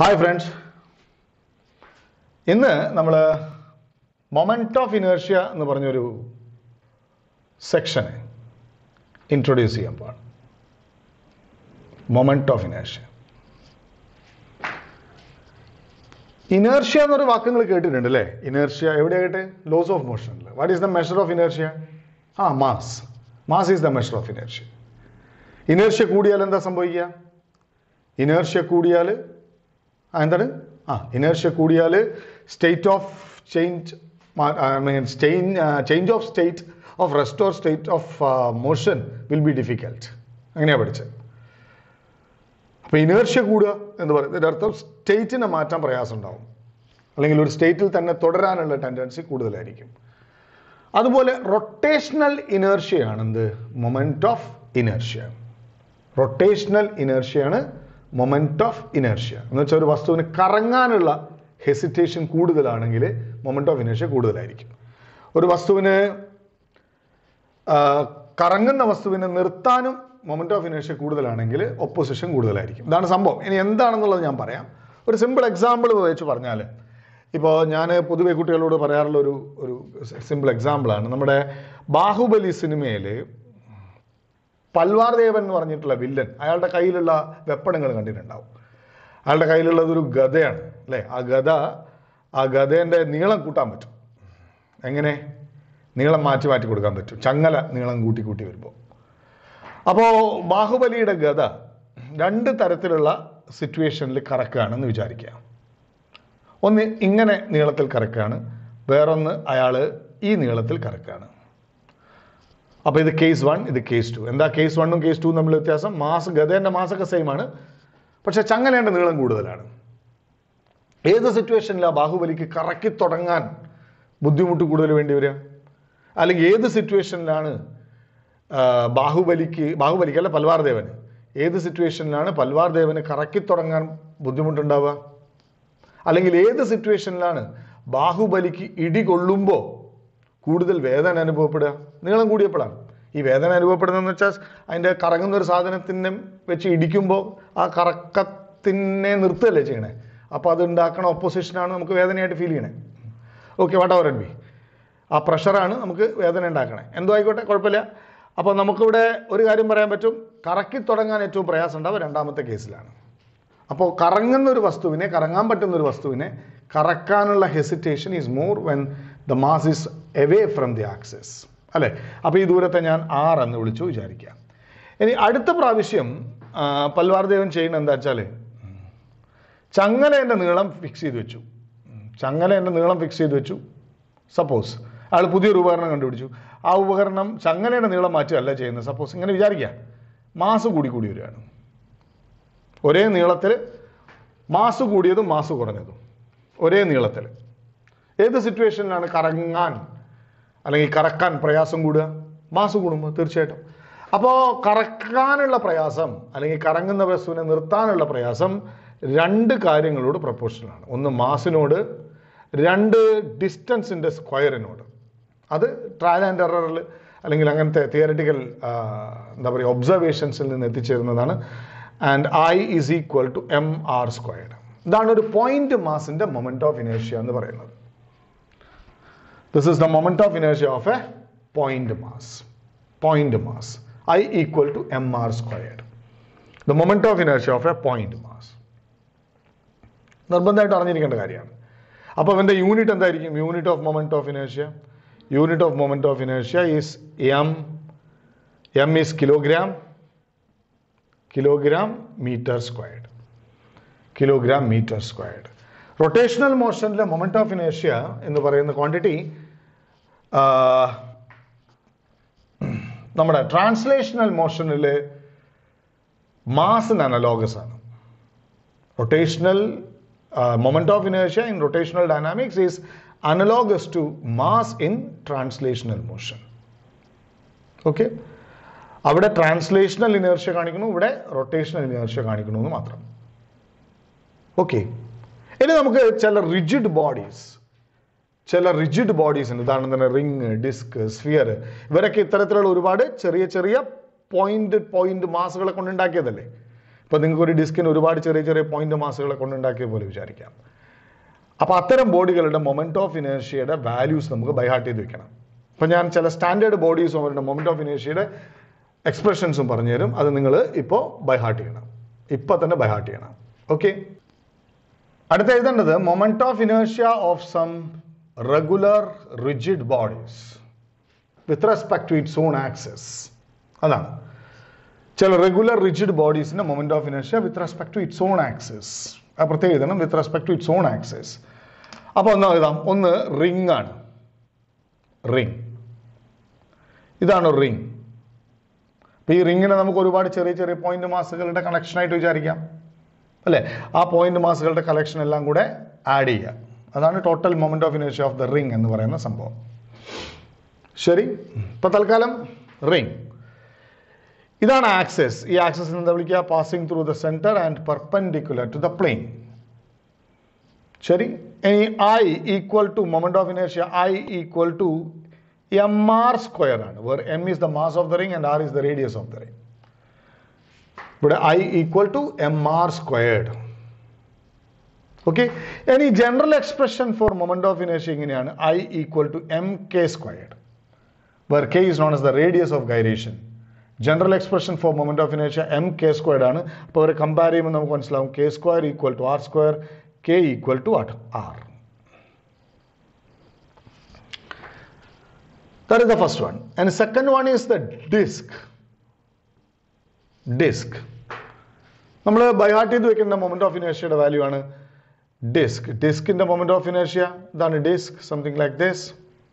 Hi friends ഇന്ന് നമ്മൾ moment of inertia എന്ന് പറഞ്ഞൊരു സെക്ഷനെ ഇൻട്രൊഡ്യൂസ് ചെയ്യാൻ പോവാണ് മൊമെൻ്റ് ഓഫ് ഇനേർഷ്യ ഇനേർഷ്യ എന്നൊരു വാക്ക് നിങ്ങൾ കേട്ടിട്ടുണ്ട് അല്ലേ ഇനേർഷ്യ എവിടെ കേട്ടെ ലോസ് ഓഫ് മോഷനിൽ what is the measure of inertia ആ mass mass is the measure of inertia inertia കൂടിയാൽ എന്താ സംഭവിക്കുക ഇനേർഷ്യ കൂടിയാൽ ആ എന്താണ് ആ ഇനേർഷ്യ കൂടിയാൽ state of change I mean change of state of rest or state of motion will be difficult അങ്ങനെയാണ് പഠിച്ചത് അപ്പോൾ ഇനേർഷ്യ കൂടുക എന്ന് പറയുന്നത് ഇതിൻ്റെ അർത്ഥം സ്റ്റേറ്റിനെ മാറ്റാൻ പ്രയാസം ഉണ്ടാവും അല്ലെങ്കിൽ ഒരു സ്റ്റേറ്റിൽ തന്നെ തുടരാനുള്ള ടെൻഡൻസി കൂടുതലായിരിക്കും അതുപോലെ റൊട്ടേഷണൽ ഇനേർഷ്യയാണ് എന്ത് മൊമെൻറ്റ് ഓഫ് ഇനേർഷ്യ റൊട്ടേഷണൽ ഇനേർഷ്യയാണ് മൊമെൻറ്റ് ഓഫ് ഇനേർഷ്യ എന്ന് വെച്ചാൽ ഒരു വസ്തുവിന് കറങ്ങാനുള്ള ഹെസിറ്റേഷൻ കൂടുതലാണെങ്കിൽ മൊമെൻറ്റ് ഓഫ് ഇനേർഷ്യ കൂടുതലായിരിക്കും ഒരു വസ്തുവിന് ആ, കറങ്ങുന്ന വസ്തുവിനെ നിർത്താനും മൊമെൻറ്റ് ഓഫ് ഇനേർഷ്യ കൂടുതലാണെങ്കിൽ ഒപ്പോസിഷൻ കൂടുതലായിരിക്കും ഇതാണ് സംഭവം ഇനി എന്താണെന്നുള്ളത് ഞാൻ പറയാം ഒരു സിമ്പിൾ എക്സാമ്പിൾ വെച്ച് പറഞ്ഞാൽ ഇപ്പോൾ ഞാൻ പൊതുവെ കുട്ടികളോട് പറയാറുള്ള ഒരു ഒരു സിമ്പിൾ എക്സാമ്പിളാണ് നമ്മുടെ ബാഹുബലി സിനിമയിൽ പൽവാർ ദേവൻ എന്ന് പറഞ്ഞിട്ടുള്ള വില്ലൻ അയാളുടെ കയ്യിലുള്ള വെപ്പണങ്ങൾ കണ്ടിട്ടുണ്ടാവും അയാളുടെ കയ്യിലുള്ളത് ഒരു ഗതയാണ് അല്ലേ ആ ഗത ആ ഗതേൻ്റെ നീളം കൂട്ടാൻ പറ്റും എങ്ങനെ നീളം മാറ്റി മാറ്റി കൊടുക്കാൻ പറ്റും ചങ്ങല നീളം കൂട്ടി കൂട്ടി വരുമ്പോൾ അപ്പോൾ ബാഹുബലിയുടെ ഗത രണ്ട് തരത്തിലുള്ള സിറ്റുവേഷനിൽ കറക്കുകയാണെന്ന് വിചാരിക്കുക ഒന്ന് ഇങ്ങനെ നീളത്തിൽ കറക്കുകയാണ് വേറൊന്ന് അയാൾ ഈ നീളത്തിൽ കറക്കുകയാണ് അപ്പോൾ ഇത് കേസ് വൺ ഇത് കേസ് ടു എന്താ കേസ് വണ്ണും കേസ് ടു തമ്മിൽ വ്യത്യാസം മാസ് ഗതേൻ്റെ മാസൊക്കെ സെയിം ആണ് പക്ഷെ ചങ്ങലേൻ്റെ നീളം കൂടുതലാണ് ഏത് സിറ്റുവേഷനിലാണ് ബാഹുബലിക്ക് കറക്കി തുടങ്ങാൻ ബുദ്ധിമുട്ട് കൂടുതൽ വേണ്ടി വരിക അല്ലെങ്കിൽ ഏത് സിറ്റുവേഷനിലാണ് ആ, ബാഹുബലിക്ക് ബാഹുബലിക്ക് അല്ല പൽവാർ ദേവന് ഏത് സിറ്റുവേഷനിലാണ് പൽവാർ ദേവന് കറക്കി തുടങ്ങാൻ ബുദ്ധിമുട്ടുണ്ടാവുക അല്ലെങ്കിൽ ഏത് സിറ്റുവേഷനിലാണ് ബാഹുബലിക്ക് ഇടി കൊള്ളുമ്പോൾ കൂടുതൽ വേദന അനുഭവപ്പെടുക നീളം കൂടിയപ്പോഴാണ് ഈ വേദന അനുഭവപ്പെടുന്നതെന്ന് വെച്ചാൽ അതിൻ്റെ കറങ്ങുന്ന ഒരു സാധനത്തിനെ വെച്ച് ഇടിക്കുമ്പോൾ ആ കറക്കത്തിനെ നിർത്തുകയല്ലേ ചെയ്യണേ അപ്പോൾ അത് ഉണ്ടാക്കണ ഓപ്പോസിഷനാണ് നമുക്ക് വേദനയായിട്ട് ഫീൽ ചെയ്യണേ ഓക്കെ വാട്ട് അവർ ബി ആ പ്രഷറാണ് നമുക്ക് വേദന ഉണ്ടാക്കണേ എന്തോ ആയിക്കോട്ടെ കുഴപ്പമില്ല അപ്പോൾ നമുക്കിവിടെ ഒരു കാര്യം പറയാൻ പറ്റും കറക്കി തുടങ്ങാൻ ഏറ്റവും പ്രയാസം ഉണ്ടാവുക രണ്ടാമത്തെ കേസിലാണ് അപ്പോൾ കറങ്ങുന്ന ഒരു വസ്തുവിനെ കറങ്ങാൻ പറ്റുന്ന ഒരു വസ്തുവിനെ കറക്കാനുള്ള hesitation is more when the mass is away from the axis അല്ലേ അപ്പോൾ ഈ ദൂരത്തെ ഞാൻ ആർ എന്ന് വിളിച്ചു വിചാരിക്കാം ഇനി അടുത്ത പ്രാവശ്യം ആ, പൽവാർ ദേവൻ ചെയ്യുന്ന എന്താ വെച്ചാൽ ചങ്ങലേൻ്റെ നീളം ഫിക്സ് ചെയ്ത് വെച്ചു ചങ്ങലേൻ്റെ നീളം ഫിക്സ് ചെയ്ത് വെച്ചു സപ്പോസ് അയാൾ പുതിയൊരു ഉപകരണം കണ്ടുപിടിച്ചു ആ ഉപകരണം ചങ്ങലയുടെ നീളം മാറ്റുകയല്ല ചെയ്യുന്നത് സപ്പോസ് ഇങ്ങനെ വിചാരിക്കുക മാസ് കൂടി കൂടി വരികയാണ് ഒരേ നീളത്തിൽ മാസ് കൂടിയതും മാസ് കുറഞ്ഞതും ഒരേ നീളത്തിൽ ഏത് സിറ്റുവേഷനിലാണ് കറങ്ങാൻ അല്ലെങ്കിൽ കറക്കാൻ പ്രയാസം കൂടുക മാസ് കൂടുമ്പോൾ തീർച്ചയായിട്ടും അപ്പോൾ കറക്കാനുള്ള പ്രയാസം അല്ലെങ്കിൽ കറങ്ങുന്ന വസ്തുവിനെ നിർത്താനുള്ള പ്രയാസം രണ്ട് കാര്യങ്ങളോട് പ്രപ്പോർഷനാണ് ഒന്ന് മാസിനോട് രണ്ട് ഡിസ്റ്റൻസിൻ്റെ സ്ക്വയറിനോട് അത് ട്രയൽ ആൻഡ് എററിൽ അല്ലെങ്കിൽ അങ്ങനത്തെ തിയററ്റിക്കൽ എന്താ പറയുക ഒബ്സർവേഷൻസിൽ നിന്ന് എത്തിച്ചേരുന്നതാണ് and I is equal to M R squared ഇതാണ് ഒരു പോയിന്റ് മാസിൻ്റെ മൊമെൻറ്റ് ഓഫ് ഇനേഷ്യ എന്ന് പറയുന്നത് this is the moment of ഇനേഷ്യ of A point mass point mass I equal to M R squared the moment of ഇനേഷ്യ of A point mass നിർബന്ധമായിട്ട് അറിഞ്ഞിരിക്കേണ്ട കാര്യമാണ് അപ്പോൾ അവൻ്റെ യൂണിറ്റ് എന്തായിരിക്കും unit of moment of ഇനേഷ്യ unit of moment of ഇനേഷ്യ is M M is kilogram kilogram metre squared kilogram metre squared rotational മോഷനിലെ moment of ഇനേഷ്യ എന്ന് പറയുന്ന ക്വാണ്ടിറ്റി നമ്മുടെ ട്രാൻസ്ലേഷണൽ മോഷനിൽ മാസിന് അനലോഗസ് ആണ് rotational uh, moment of inertia in rotational dynamics is analogous to mass in translational motion okay അവിടെ translational inertia കാണിക്കുന്നു ഇവിടെ റൊട്ടേഷണൽ ഇനേർഷ്യ കാണിക്കുന്നു എന്ന് മാത്രം ഓക്കെ ഇനി നമുക്ക് ചില റിജിഡ് ബോഡീസ് ചില റിജിഡ് ബോഡീസ് ഉണ്ട് ഉദാഹരണത്തിന് റിങ് ഡിസ്ക് സ്ഫിയർ ഇവരൊക്കെ ഇത്തരത്തിലുള്ള ഒരുപാട് ചെറിയ ചെറിയ പോയിന്റ് പോയിന്റ് മാസുകളെ കൊണ്ടുണ്ടാക്കിയതല്ലേ ഇപ്പോൾ നിങ്ങൾക്ക് ഒരു ഡിസ്കിന് ഒരുപാട് ചെറിയ ചെറിയ പോയിന്റ് മാസുകളെ കൊണ്ടുണ്ടാക്കിയ പോലെ വിചാരിക്കാം അപ്പോൾ അത്തരം ബോഡികളുടെ മൊമെന്റ് ഓഫ് ഇനേഷ്യയുടെ വാല്യൂസ് നമുക്ക് ബൈഹാർട്ട് ചെയ്ത് വെക്കണം അപ്പോൾ ഞാൻ ചില സ്റ്റാൻഡേർഡ് ബോഡീസും അവരുടെ മൊമെന്റ് ഓഫ് ഇനേഷ്യയുടെ എക്സ്പ്രഷൻസും പറഞ്ഞു തരും അത് നിങ്ങൾ ഇപ്പോൾ ബൈഹാർട്ട് ചെയ്യണം ഇപ്പോൾ തന്നെ ബൈഹാർട്ട് ചെയ്യണം ഓക്കെ അടുത്ത എഴുതേണ്ടത് മൊമെന്റ് ഓഫ് ഇനേഷ്യ of some regular rigid bodies with respect to its own axis അതാണ് ചില റെഗുലർ റിജിഡ് ബോഡീസിന്റെ മൊമെന്റ് ഓഫ് ഇനേഷ്യ with respect to its own axis ആ പ്രത്യേകം എഴുതണം with respect to its own axis അപ്പോൾ ഒന്ന് എഴുതാം ഒന്ന് റിംഗ് ആണ് റിംഗ് ഇതാണ് റിംഗ് അപ്പോൾ ഈ റിങ്ങിനെ നമുക്ക് ഒരുപാട് ചെറിയ ചെറിയ പോയിന്റ് മാസുകളുടെ കണക്ഷനായിട്ട് വിചാരിക്കാം അല്ലേ ആ പോയിന്റ് മാസുകളുടെ കളക്ഷൻ എല്ലാം കൂടെ ആഡ് ചെയ്യുക അതാണ് ടോട്ടൽ മൊമെന്റ് ഓഫ് ഇനേഷ്യ ഓഫ് ദ റിംഗ് എന്ന് പറയുന്ന സംഭവം ശരി ഇപ്പൊ തൽക്കാലം റിംഗ് ഇതാണ് ആക്സസ് ഈ ആക്സസ് എന്താ വിളിക്കുക passing through the centre and perpendicular to the plane ശരി ഇനി I equal to moment of ഇനേഷ്യ I equal to M R square ആണ് where M is the mass of the ring and R is the radius of the ring ഇവിടെ I equal to M R squared okay ഇനി general expression for moment of ഇനേഷ്യ ഇങ്ങനെയാണ് I equal to M K squared where k is known as the radius of gyration. General expression for moment of ഇനേഷ്യ M K squared ആണ് അപ്പോൾ അവരെ compare ചെയ്യുമ്പോൾ നമുക്ക് മനസ്സിലാവും K square equal to R square K equal to R That is the first one. And the second one is the disk. Disk. നമ്മൾ by heart ചെയ്ത് വെക്കേണ്ട മൊമെന്റ് ഓഫ് ഇനേഷ്യയുടെ വാല്യൂ ആണ് ഡിസ്ക് ഡിസ്കിന്റെ മൊമെന്റ് ഓഫ് ഇനേഷ്യ ഇതാണ് ഡിസ്ക് സംതിങ് ലൈക്ക് ദിസ്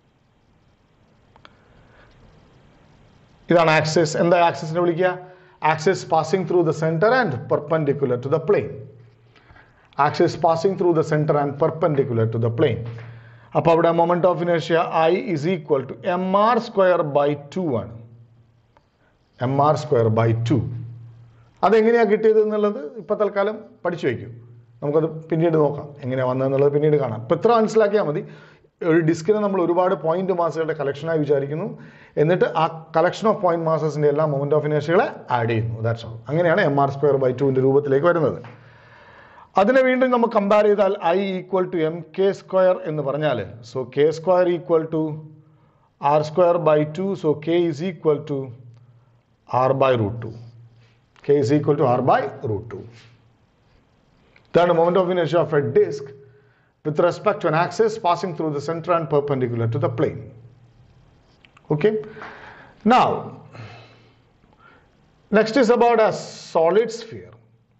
ഇതാണ് axis എന്താ ആക്സസിനെ വിളിക്കുക axis passing through the centre and perpendicular to the plane axis passing through the centre and perpendicular to the plane അപ്പോൾ അവിടെ മൊമെന്റ് ഓഫ് ഇനേഷ്യ I is equal to M R square by two ആണ് M R square by two അതെങ്ങനെയാണ് കിട്ടിയത് എന്നുള്ളത് ഇപ്പൊ തൽക്കാലം പഠിച്ചു വയ്ക്കും നമുക്കത് പിന്നീട് നോക്കാം എങ്ങനെയാണ് വന്നതെന്നുള്ളത് പിന്നീട് കാണാം ഇപ്പം ഇത്ര മനസ്സിലാക്കിയാൽ മതി ഒരു ഡിസ്കിനെ നമ്മൾ ഒരുപാട് പോയിന്റ് മാസുകളുടെ കളക്ഷനായി വിചാരിക്കുന്നു എന്നിട്ട് ആ കളക്ഷൻ ഓഫ് പോയിന്റ് മാസസിന്റെ എല്ലാ മൊമെന്റ് ഓഫ് ഇനേഷ്യകളെ ആഡ് ചെയ്യുന്നു ദാറ്റ്സ് ഓൾ അങ്ങനെയാണ് എം ആർ സ്ക്വയർ ബൈ ടുവിന്റെ രൂപത്തിലേക്ക് വരുന്നത് അതിനെ വീണ്ടും നമ്മൾ കമ്പയർ ചെയ്താൽ I equal to M K square എന്ന് പറഞ്ഞാൽ so K square equal to R square by two so K is equal to R by root two K is equal to R by root two ഇതാണ് moment of ഇനേഷ്യ of a disk with respect to an axis passing through the center and perpendicular to the plane. Okay. Now, next is about a solid sphere.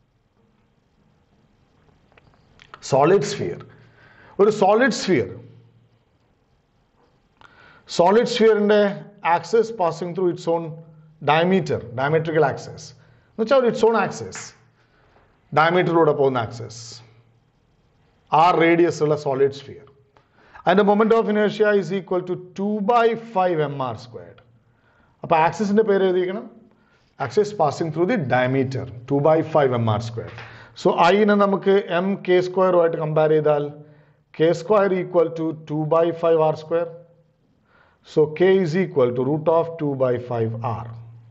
Solid sphere. ഒരു solid sphere solid സ്ഫിയറിന്റെ axis passing through its own diameter diametrical axis എന്ന് വെച്ചാൽ its own axis ഡയമീറ്ററിലൂടെ പോകുന്ന axis R radius ഉള്ള solid sphere അതിന്റെ moment of ഇനേഷ്യ is equal to two by five M R squared അപ്പോൾ ആക്സിസിന്റെ പേര് എഴുതിയിരിക്കണം axis passing through the diameter two by five M R square so ഐനെ നമുക്ക് എം കെ സ്ക്വയറുമായിട്ട് കമ്പയർ ചെയ്താൽ K square equal to two by five R square so K is equal to root of two by five R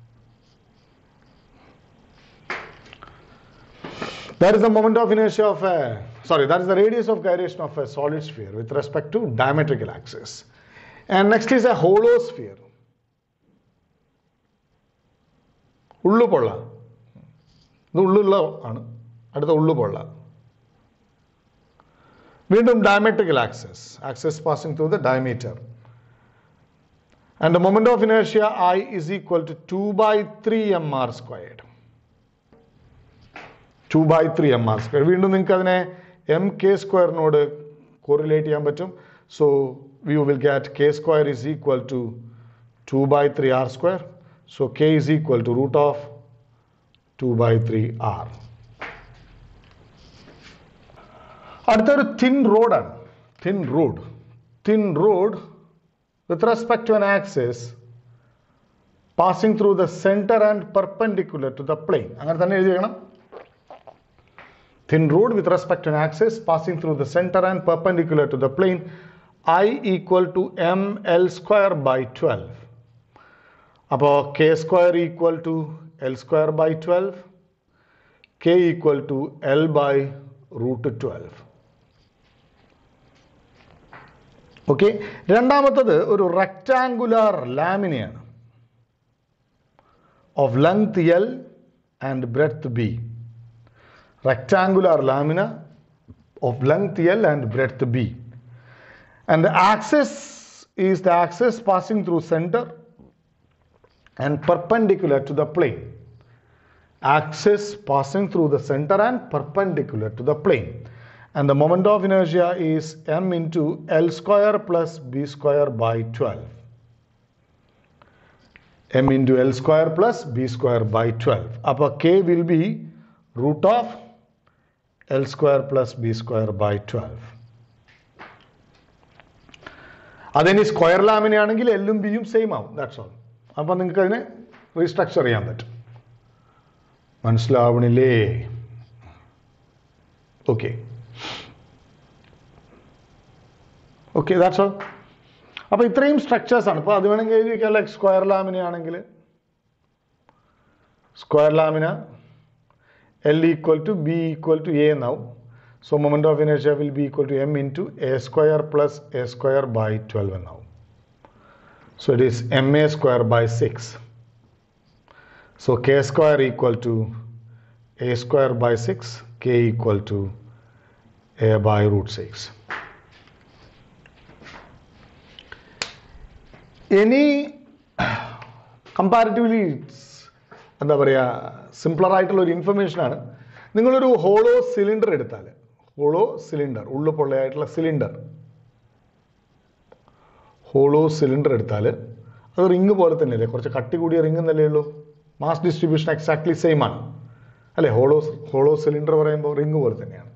That is the moment of inertia of a, sorry, that is the radius of gyration of a solid sphere with respect to diametrical axis. And next is a hollow sphere. ഉള്ളുപൊള്ള ഇത് ഉള്ളുള്ള ആണ് അടുത്ത ഉള്ളുപൊള്ള വീണ്ടും diametrical axis axis passing through the diameter and the moment of ഇനേഷ്യ I is equal to two by three M R squared two by three M R square വീണ്ടും നിങ്ങൾക്ക് അതിനെ എം കെ സ്ക്വയറിനോട് കോറിലേറ്റ് ചെയ്യാൻ പറ്റും so we will get K square is equal to two by three R square so K is equal to root of two by three R അടുത്തൊരു thin റോഡാണ് thin rod thin rod with respect to an axis passing through the centre and perpendicular to the plane അങ്ങനെ തന്നെ എഴുതിയേക്കണം thin rod with respect to an axis passing through the center and perpendicular to the plane i equal to m l square by 12 അപ്പോൾ K square equal to L square by twelve K equal to L by root twelve okay രണ്ടാമത്തത് ഒരു rectangular ലാമിനയാണ് of length L and breadth B rectangular lamina of length L and breadth B. And the axis is the axis passing through center and perpendicular to the plane. Axis passing through the center and perpendicular to the plane. And the moment of inertia is m into L square plus B square by 12. m into L square plus B square by 12. Upper K will be root of L square plus B square by 12. അതിനി square ലാമിനാണെങ്കിൽ എല്ലും ബിയും same ആവും that's all അപ്പം നിങ്ങൾക്ക് അതിനെ restructure ചെയ്യാൻ പറ്റും മനസ്സിലാവണില്ലേ ഓക്കെ ഓക്കെ ദാറ്റ്സ് ഓൾ അപ്പോൾ ഇത്രയും സ്ട്രക്ചേഴ്സ് ആണ് ഇപ്പോൾ അത് വേണമെങ്കിൽ എഴുതി വെക്കാം ലൈക്ക് സ്ക്വയർ ലാമിന ആണെങ്കിൽ square lamina L equal to B equal to A now. So moment of inertia will be equal to m into A square plus A square by 12 now. So it is MA square by 6. So K square equal to A square by 6, K equal to A by root 6. Any comparatively എന്താ പറയുക simpler ആയിട്ടുള്ള ഒരു ഇൻഫർമേഷനാണ് നിങ്ങളൊരു hollow cylinder എടുത്താൽ hollow cylinder ഉള്ളു പൊള്ളയായിട്ടുള്ള cylinder hollow cylinder എടുത്താൽ അത് റിങ് പോലെ തന്നെയല്ലേ കുറച്ച് കട്ടി കൂടിയ റിങ് എന്നല്ലേ ഉള്ളൂ മാസ് ഡിസ്ട്രിബ്യൂഷൻ എക്സാക്ട്ലി സെയിം ആണ് അല്ലേ ഹോളോ ഹോളോ സിലിണ്ടർ പറയുമ്പോൾ റിങ് പോലെ തന്നെയാണ്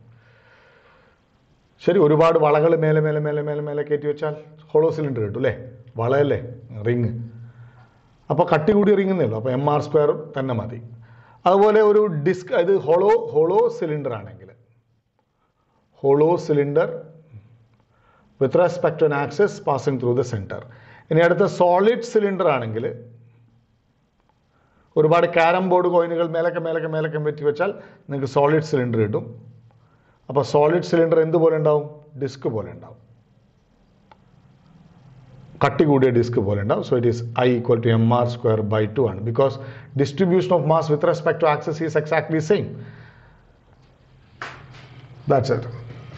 ശരി ഒരുപാട് വളകൾ മേലെ മേലെ മേലെ മേലെ മേലെ കയറ്റി വെച്ചാൽ ഹോളോ സിലിണ്ടർ കിട്ടും അല്ലേ വളയല്ലേ റിങ് അപ്പോൾ കട്ടി കൂടി ഇറങ്ങുന്നേ ഉള്ളൂ അപ്പോൾ എം ആർ സ്ക്വയർ തന്നെ മതി അതുപോലെ ഒരു ഡിസ്ക് ഇത് ഹോളോ ഹോളോ സിലിണ്ടർ ആണെങ്കിൽ hollow cylinder with respect to axis passing through the centre ഇനി അടുത്ത സോളിഡ് സിലിണ്ടർ ആണെങ്കിൽ ഒരുപാട് ക്യാരം ബോർഡ് കോയിനുകൾ മേലൊക്കെ മേലൊക്കെ മേലൊക്കെ പറ്റി വെച്ചാൽ നിങ്ങൾക്ക് സോളിഡ് സിലിണ്ടർ കിട്ടും അപ്പോൾ സോളിഡ് സിലിണ്ടർ എന്തുപോലെ ഉണ്ടാവും ഡിസ്ക് പോലെ ഉണ്ടാവും കട്ടി കൂടിയ ഡിസ്ക് പോലെ ഉണ്ടാവും so it is I equal to M R square by two ആണ് because distribution of mass with respect to axis is exactly same that's it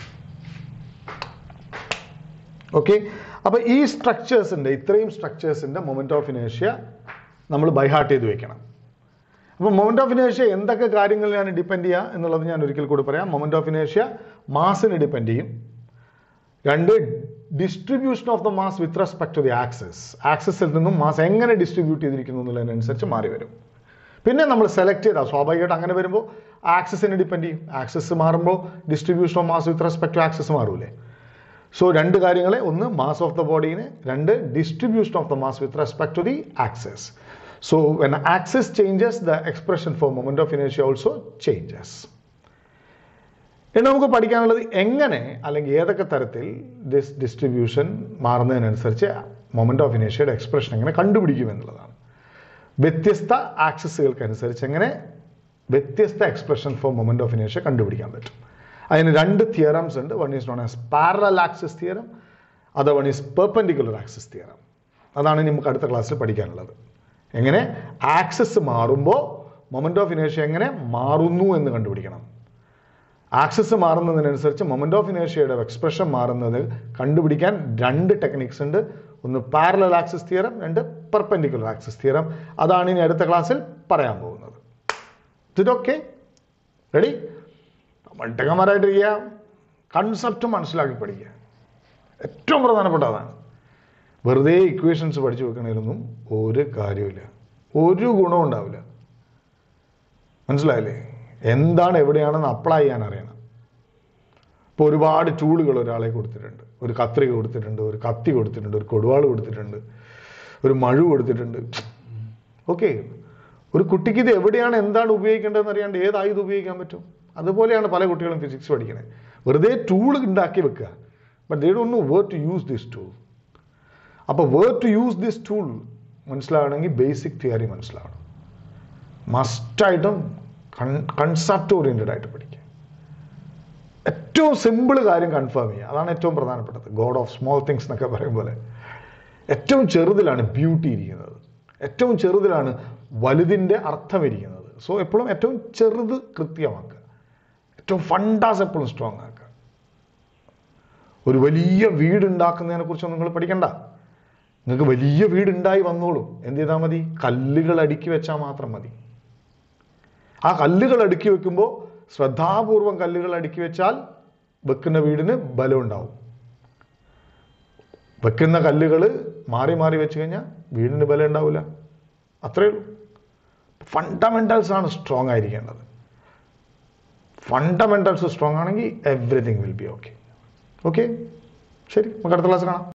okay അപ്പോൾ ഈ സ്ട്രക്ചേഴ്സിൻ്റെ ഇത്രയും സ്ട്രക്ചേഴ്സിൻ്റെ മൊമെൻറ്റ് ഓഫ് ഇനേഷ്യ നമ്മൾ ബൈഹാർട്ട് ചെയ്ത് വെക്കണം അപ്പോൾ മൊമെൻറ്റ് ഓഫ് ഇനേഷ്യ എന്തൊക്കെ കാര്യങ്ങളിലാണ് ഡിപ്പെൻഡ് ചെയ്യുക എന്നുള്ളത് ഞാൻ ഒരിക്കൽ കൂടി പറയാം മൊമെൻറ്റ് ഓഫ് ഇനേഷ്യ മാസിന് ഡിപ്പെൻഡ് ചെയ്യും രണ്ട് distribution of the mass with respect to the axis ആക്സസിൽ നിന്നും മാസ് എങ്ങനെ ഡിസ്ട്രിബ്യൂട്ട് ചെയ്തിരിക്കുന്നു എന്നുള്ളതിനനുസരിച്ച് മാറി വരും പിന്നെ നമ്മൾ സെലക്ട് ചെയ്താൽ സ്വാഭാവികമായിട്ട് അങ്ങനെ വരുമ്പോൾ ആക്സസിനെ ഡിപ്പെൻഡ് ചെയ്യും ആക്സസ് മാറുമ്പോൾ distribution of mass with respect to axis മാറൂലേ സോ രണ്ട് കാര്യങ്ങളെ ഒന്ന് മാസ് ഓഫ് ദ ബോഡീനെ രണ്ട് distribution of the mass with respect to the axis so when axis changes the expression for moment of ഇനേഷ്യ also changes ഇനി നമുക്ക് പഠിക്കാനുള്ളത് എങ്ങനെ അല്ലെങ്കിൽ ഏതൊക്കെ തരത്തിൽ ദിസ് ഡിസ്ട്രിബ്യൂഷൻ മാറുന്നതിനനുസരിച്ച് മൊമെന്റ് ഓഫ് ഇനേഷ്യയുടെ എക്സ്പ്രഷൻ എങ്ങനെ കണ്ടുപിടിക്കും എന്നുള്ളതാണ് വ്യത്യസ്ത ആക്സസുകൾക്കനുസരിച്ച് എങ്ങനെ വ്യത്യസ്ത എക്സ്പ്രഷൻ ഫോർ മൊമെന്റ് ഓഫ് ഇനേഷ്യ കണ്ടുപിടിക്കാൻ പറ്റും അതിന് രണ്ട് തിയറംസ് ഉണ്ട് one is known as parallel axis theorem other one is perpendicular axis theorem അതാണ് ഇനി നമുക്ക് അടുത്ത ക്ലാസ്സിൽ പഠിക്കാനുള്ളത് എങ്ങനെ ആക്സസ് മാറുമ്പോൾ മൊമെന്റ് ഓഫ് ഇനേഷ്യ എങ്ങനെ മാറുന്നു എന്ന് കണ്ടുപിടിക്കണം ആക്സസ് മാറുന്നതിനനുസരിച്ച് മൊമെന്റ് ഓഫ് ഇനേഷ്യയുടെ എക്സ്പ്രഷൻ മാറുന്നത് കണ്ടുപിടിക്കാൻ രണ്ട് ടെക്നിക്സ് ഉണ്ട് ഒന്ന് പാരലൽ ആക്സിസ് തിയറം രണ്ട് പെർപെൻഡിക്കുലർ ആക്സിസ് തിയറം അതാണ് ഇനി അടുത്ത ക്ലാസ്സിൽ പറയാൻ പോകുന്നത് ഇതൊക്കെ റെഡി മട്ടകന്മാരായിട്ടിരിക്കുക കൺസെപ്റ്റ് മനസ്സിലാക്കി പഠിക്കുക ഏറ്റവും പ്രധാനപ്പെട്ട അതാണ് വെറുതെ ഇക്വേഷൻസ് പഠിച്ചു വെക്കണതിലൊന്നും ഒരു കാര്യമില്ല ഒരു ഗുണവും ഉണ്ടാവില്ല മനസ്സിലായില്ലേ എന്താണ് എവിടെയാണെന്ന് അപ്ലൈ ചെയ്യാൻ അറിയണം ഇപ്പോൾ ഒരുപാട് ടൂളുകൾ ഒരാളെ കൊടുത്തിട്ടുണ്ട് ഒരു കത്രിക കൊടുത്തിട്ടുണ്ട് ഒരു കത്തി കൊടുത്തിട്ടുണ്ട് ഒരു കൊടുവാൾ കൊടുത്തിട്ടുണ്ട് ഒരു മഴു കൊടുത്തിട്ടുണ്ട് ഓക്കെ ഒരു കുട്ടിക്ക് ഇത് എവിടെയാണ് എന്താണ് ഉപയോഗിക്കേണ്ടതെന്ന് അറിയാണ്ട് ഏത് ആയുധം ഉപയോഗിക്കാൻ പറ്റും അതുപോലെയാണ് പല കുട്ടികളും ഫിസിക്സ് പഠിക്കണേ വെറുതെ ടൂൾ ഉണ്ടാക്കി വെക്കുക but they don't know where to use this tool അപ്പോൾ where to use this tool മനസ്സിലാവണമെങ്കിൽ ബേസിക് തിയറി മനസ്സിലാവണം മസ്റ്റായിട്ടും കൺസെപ്റ്റ് ഓറിയൻറ്റഡ് ആയിട്ട് പഠിക്കുക ഏറ്റവും സിമ്പിൾ കാര്യം കൺഫേം ചെയ്യുക അതാണ് ഏറ്റവും പ്രധാനപ്പെട്ടത് ഗോഡ് ഓഫ് സ്മോൾ തിങ്സ് എന്നൊക്കെ പറയും പോലെ ഏറ്റവും ചെറുതിലാണ് ബ്യൂട്ടി ഇരിക്കുന്നത് ഏറ്റവും ചെറുതിലാണ് വലുതിൻ്റെ അർത്ഥം ഇരിക്കുന്നത് സോ എപ്പോഴും ഏറ്റവും ചെറുത് കൃത്യമാക്കുക ഏറ്റവും ഫണ്ടാസ് എപ്പോഴും സ്ട്രോങ് ആക്കുക ഒരു വലിയ വീട് ഉണ്ടാക്കുന്നതിനെ കുറിച്ചൊന്നും നിങ്ങൾ പഠിക്കണ്ട നിങ്ങൾക്ക് വലിയ വീടുണ്ടായി വന്നോളൂ എന്ത് ചെയ്താൽ മതി കല്ലുകൾ അടുക്കി വെച്ചാൽ മാത്രം മതി ആ കല്ലുകൾ അടുക്കി വെക്കുമ്പോൾ ശ്രദ്ധാപൂർവം കല്ലുകൾ അടുക്കി വെച്ചാൽ വെക്കുന്ന വീടിന് ബലം ഉണ്ടാവും വെക്കുന്ന കല്ലുകൾ മാറി മാറി വെച്ച് കഴിഞ്ഞാൽ വീടിന് ബലം ഉണ്ടാവില്ല അത്രയേ ഉള്ളൂ ഫണ്ടമെന്റൽസ് ആണ് സ്ട്രോങ് ആയിരിക്കേണ്ടത് ഫണ്ടമെന്റൽസ് സ്ട്രോങ് ആണെങ്കിൽ everything will be okay okay ശരി നമുക്ക് അടുത്ത ക്ലാസ് കാണാം